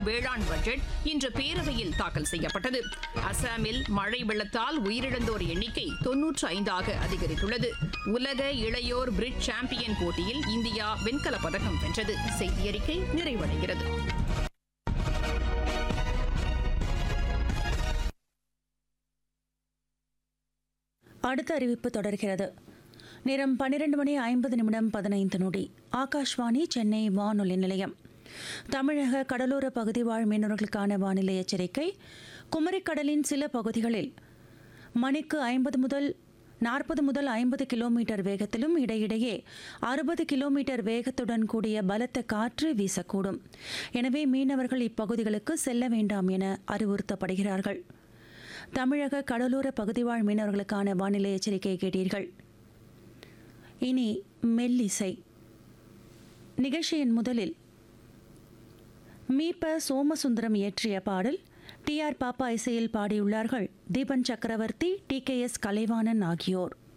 வேளாண் பட்ஜெட் இன்று பேரவையில் தாக்கல் செய்யப்பட்டது அசாமில் மழை வெள்ளத்தால் உயிரிழந்தோர் எண்ணிக்கை தொன்னூற்று ஐந்தாக அதிகரித்துள்ளது உலக இளையோர் பிரிட்ஜ் சாம்பியன் போட்டியில் இந்தியா வெண்கலப் பதக்கம் வென்றது செய்தியறிக்கை நிறைவடைகிறது அடுத்த அறிவிப்பு தொடர்கிறது நேரம் பன்னிரண்டு மணி ஐம்பது நிமிடம் பதினைந்து நொடி ஆகாஷ்வாணி சென்னை வானொலி நிலையம் தமிழக கடலோர பகுதி வாழ் மீனவர்களுக்கான வானிலை எச்சரிக்கை குமரிக்கடலின் சில பகுதிகளில் மணிக்கு ஐம்பது முதல் நாற்பது முதல் ஐம்பது கிலோமீட்டர் வேகத்திலும் இடையிடையே அறுபது கிலோமீட்டர் வேகத்துடன் கூடிய பலத்த காற்று வீசக்கூடும் எனவே மீனவர்கள் இப்பகுதிகளுக்கு செல்ல வேண்டாம் என அறிவுறுத்தப்படுகிறார்கள் தமிழக கடலோர பகுதி வாழ் மீனவர்களுக்கான வானிலை எச்சரிக்கை கேட்டீர்கள் இனி மெல்லிசை நிகழ்ச்சியின் முதலில் மீப சோமசுந்தரம் இயற்றிய பாடல் டி ஆர் பாப்பா இசையில் பாடியுள்ளார்கள் தீபன் சக்கரவர்த்தி டி கே எஸ் கலைவாணன் ஆகியோர்